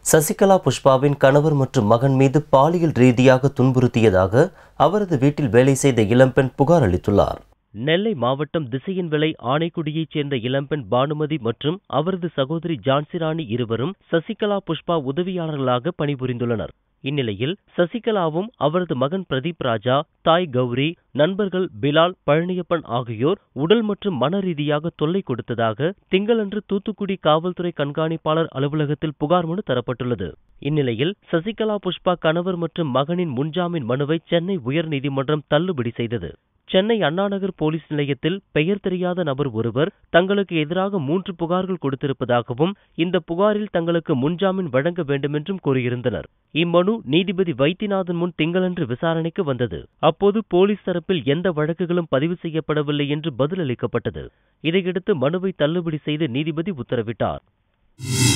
சசிகலா புஷ்பாவின் கணவர் மற்றும் மகன் மீது பாலியல் ரீதியாக துன்புறுத்தியதாக அவரது வீட்டில் வேலை செய்த இளம்பெண் புகார் அளித்துள்ளார் நெல்லை மாவட்டம் திசையின் விலை ஆணைக்குடியைச் சேர்ந்த இளம்பெண் பானுமதி மற்றும் அவரது சகோதரி ஜான்சிராணி இருவரும் சசிகலா புஷ்பா உதவியாளர்களாக பணிபுரிந்துள்ளனர் இந்நிலையில் சசிகலாவும் அவரது மகன் பிரதீப் ராஜா தாய் கௌரி நண்பர்கள் பிலால் பழனியப்பன் ஆகியோர் உடல் மற்றும் மன ரீதியாக தொல்லை கொடுத்ததாக திங்களன்று தூத்துக்குடி காவல்துறை கண்காணிப்பாளர் அலுவலகத்தில் புகார் மனு தரப்பட்டுள்ளது இந்நிலையில் சசிகலா புஷ்பா கணவர் மற்றும் மகனின் முன்ஜாமீன் மனுவை சென்னை உயர்நீதிமன்றம் தள்ளுபடி செய்தது சென்னை அண்ணாநகர் போலீஸ் நிலையத்தில் பெயர் தெரியாத நபர் ஒருவர் தங்களுக்கு எதிராக மூன்று புகார்கள் கொடுத்திருப்பதாகவும் இந்த புகாரில் தங்களுக்கு முன்ஜாமீன் வழங்க வேண்டுமென்றும் கூறியிருந்தனர் இம்மனு நீதிபதி வைத்தியநாதன் முன் திங்களன்று விசாரணைக்கு வந்தது அப்போது போலீஸ் தரப்பில் எந்த வழக்குகளும் பதிவு செய்யப்படவில்லை என்று பதிலளிக்கப்பட்டது இதையடுத்து மனுவை தள்ளுபடி செய்து நீதிபதி உத்தரவிட்டார்